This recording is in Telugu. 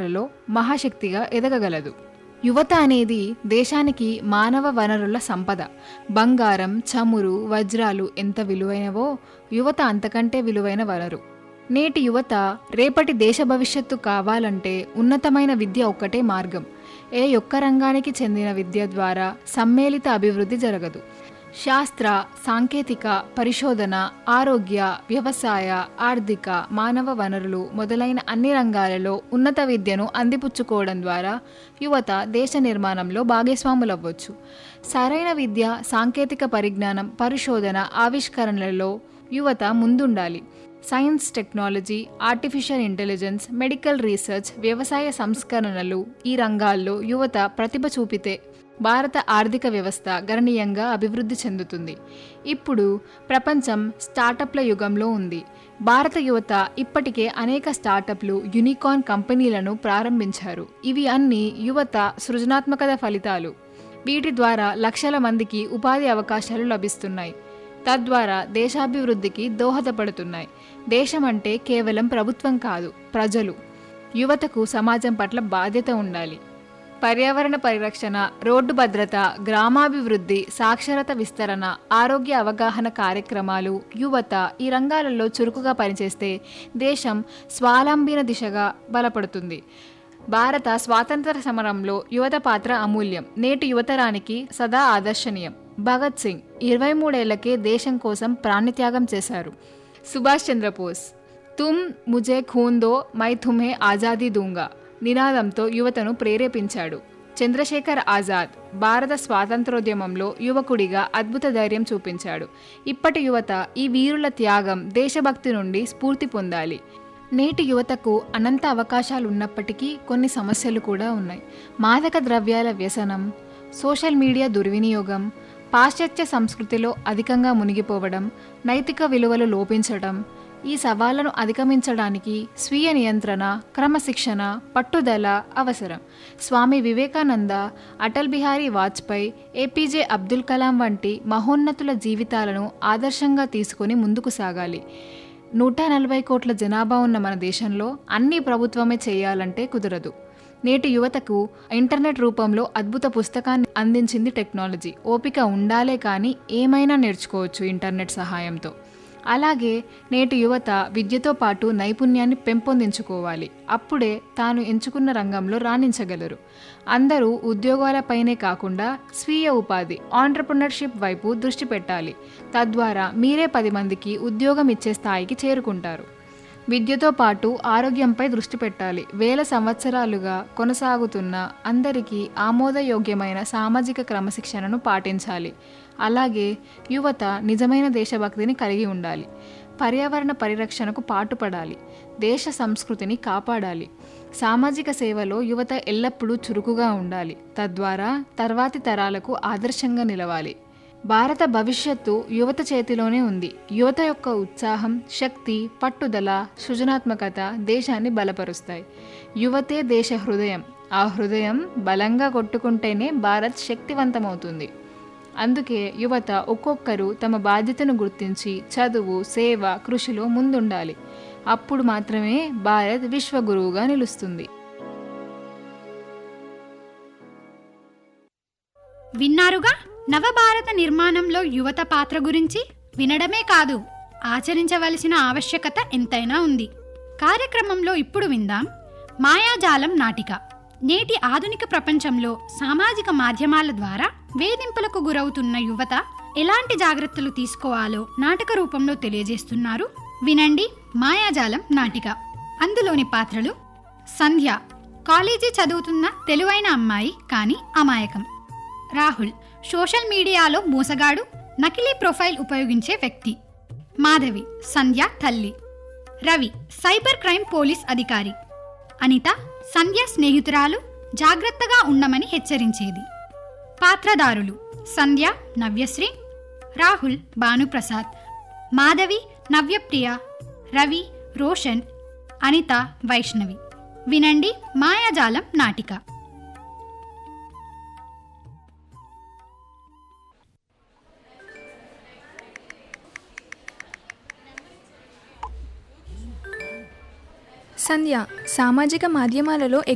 రంగాలలో మహాశక్తిగా ఎదగగలదు యువత అనేది దేశానికి మానవ వనరుల సంపద బంగారం చమురు వజ్రాలు ఎంత విలువైనవో యువత అంతకంటే విలువైన వనరు నేటి యువత రేపటి దేశ భవిష్యత్తు కావాలంటే ఉన్నతమైన విద్య ఒక్కటే మార్గం ఏ ఒక్క రంగానికి చెందిన విద్య ద్వారా సమ్మేళిత అభివృద్ధి జరగదు శాస్త్ర సాంకేతిక పరిశోధన ఆరోగ్య వ్యవసాయ ఆర్థిక మానవ వనరులు మొదలైన అన్ని రంగాలలో ఉన్నత విద్యను అందిపుచ్చుకోవడం ద్వారా యువత దేశ నిర్మాణంలో భాగస్వాములవ్వచ్చు సరైన విద్య సాంకేతిక పరిజ్ఞానం పరిశోధన ఆవిష్కరణలలో యువత ముందుండాలి science technology artificial intelligence medical research వ్యవసాయ సంస్కరణలు ఈ రంగాల్లో యువత ప్రతిభ చూపితే భారత ఆర్థిక వ్యవస్థ గణనీయంగా అభివృద్ధి చెందుతుంది ఇప్పుడు ప్రపంచం స్టార్టప్ల యుగంలో ఉంది భారత యువత ఇప్పటికే అనేక స్టార్టప్లు యూనికార్న్ కంపెనీలను ప్రారంభించారు ఇవి అన్ని యువత సృజనాత్మకత ఫలితాలు వీటి ద్వారా లక్షల మందికి ఉపాధి అవకాశాలు లభిస్తున్నాయి తద్వారా దేశాభివృద్ధికి దోహదపడుతున్నాయి దేశం అంటే కేవలం ప్రభుత్వం కాదు ప్రజలు యువతకు సమాజం పట్ల బాధ్యత ఉండాలి పర్యావరణ పరిరక్షణ రోడ్డు భద్రత గ్రామాభివృద్ధి సాక్షరత విస్తరణ ఆరోగ్య అవగాహన కార్యక్రమాలు యువత ఈ రంగాలలో చురుకుగా పనిచేస్తే దేశం స్వావలంబన దిశగా బలపడుతుంది భారత స్వాతంత్ర సమరంలో యువత పాత్ర అమూల్యం నేటి యువతరానికి సదా ఆదర్శనీయం భగత్ సింగ్ ఇరవై మూడేళ్లకే దేశం కోసం ప్రాణత్యాగం చేశారు సుభాష్ చంద్రబోస్ తుమ్ ముజే ఖూన్ దో మై తుమ్హే ఆజాదీ దూంగా నినాదంతో యువతను ప్రేరేపించాడు చంద్రశేఖర్ ఆజాద్ భారత స్వాతంత్రోద్యమంలో యువకుడిగా అద్భుత ధైర్యం చూపించాడు ఇప్పటి యువత ఈ వీరుల త్యాగం దేశభక్తి నుండి స్ఫూర్తి పొందాలి నేటి యువతకు అనంత అవకాశాలు ఉన్నప్పటికీ కొన్ని సమస్యలు కూడా ఉన్నాయి మాదక ద్రవ్యాల వ్యసనం సోషల్ మీడియా దుర్వినియోగం పాశ్చాత్య సంస్కృతిలో అధికంగా మునిగిపోవడం నైతిక విలువలు లోపించడం ఈ సవాళ్లను అధిగమించడానికి స్వీయ నియంత్రణ క్రమశిక్షణ పట్టుదల అవసరం స్వామి వివేకానంద అటల్ బిహారీ వాజ్పేయి ఏపీజే అబ్దుల్ కలాం వంటి మహోన్నతుల జీవితాలను ఆదర్శంగా తీసుకొని ముందుకు సాగాలి నూట నలభై కోట్ల జనాభా ఉన్న మన దేశంలో అన్ని ప్రభుత్వమే చేయాలంటే కుదరదు నేటి యువతకు ఇంటర్నెట్ రూపంలో అద్భుత పుస్తకాన్ని అందించింది టెక్నాలజీ ఓపిక ఉండాలే కానీ ఏమైనా నేర్చుకోవచ్చు ఇంటర్నెట్ సహాయంతో అలాగే నేటి యువత విద్యతో పాటు నైపుణ్యాన్ని పెంపొందించుకోవాలి అప్పుడే తాను ఎంచుకున్న రంగంలో రాణించగలరు అందరూ ఉద్యోగాలపైనే కాకుండా స్వీయ ఉపాధి ఆంటర్ప్రినర్షిప్ వైపు దృష్టి పెట్టాలి తద్వారా మీరే పది మందికి ఉద్యోగం ఇచ్చే స్థాయికి చేరుకుంటారు విద్యతో పాటు ఆరోగ్యంపై దృష్టి పెట్టాలి వేల సంవత్సరాలుగా కొనసాగుతున్న అందరికీ ఆమోదయోగ్యమైన సామాజిక క్రమశిక్షణను పాటించాలి అలాగే యువత నిజమైన దేశభక్తిని కలిగి ఉండాలి పర్యావరణ పరిరక్షణకు పాటుపడాలి దేశ సంస్కృతిని కాపాడాలి సామాజిక సేవలో యువత ఎల్లప్పుడూ చురుకుగా ఉండాలి తద్వారా తర్వాతి తరాలకు ఆదర్శంగా నిలవాలి భారత భవిష్యత్తు యువత చేతిలోనే ఉంది యువత యొక్క ఉత్సాహం శక్తి పట్టుదల సృజనాత్మకత దేశాన్ని బలపరుస్తాయి యువతే దేశ హృదయం ఆ హృదయం బలంగా కొట్టుకుంటేనే భారత్ శక్తివంతమవుతుంది అందుకే యువత ఒక్కొక్కరు తమ బాధ్యతను గుర్తించి చదువు సేవ కృషిలో ముందుండాలి అప్పుడు మాత్రమే భారత్ విశ్వగురువుగా నిలుస్తుంది విన్నారుగా నవభారత నిర్మాణంలో యువత పాత్ర గురించి వినడమే కాదు ఆచరించవలసిన ఆవశ్యకత ఎంతైనా ఉంది కార్యక్రమంలో ఇప్పుడు విందాం మాయాజాలం నాటిక నేటి ఆధునిక ప్రపంచంలో సామాజిక మాధ్యమాల ద్వారా వేధింపులకు గురవుతున్న యువత ఎలాంటి జాగ్రత్తలు తీసుకోవాలో నాటక రూపంలో తెలియజేస్తున్నారు వినండి మాయాజాలం నాటిక అందులోని పాత్రలు సంధ్య కాలేజీ చదువుతున్న తెలివైన అమ్మాయి కానీ అమాయకం రాహుల్ సోషల్ మీడియాలో మోసగాడు నకిలీ ప్రొఫైల్ ఉపయోగించే వ్యక్తి మాధవి సంధ్య తల్లి రవి సైబర్ క్రైమ్ పోలీస్ అధికారి అనిత సంధ్య స్నేహితురాలు జాగ్రత్తగా ఉండమని హెచ్చరించేది పాత్రదారులు సంధ్య నవ్యశ్రీ రాహుల్ భానుప్రసాద్ మాధవి నవ్యప్రియ రవి రోషన్ అనిత వైష్ణవి వినండి మాయాజాలం నాటిక సంధ్య సామాజిక మాధ్యమాలలో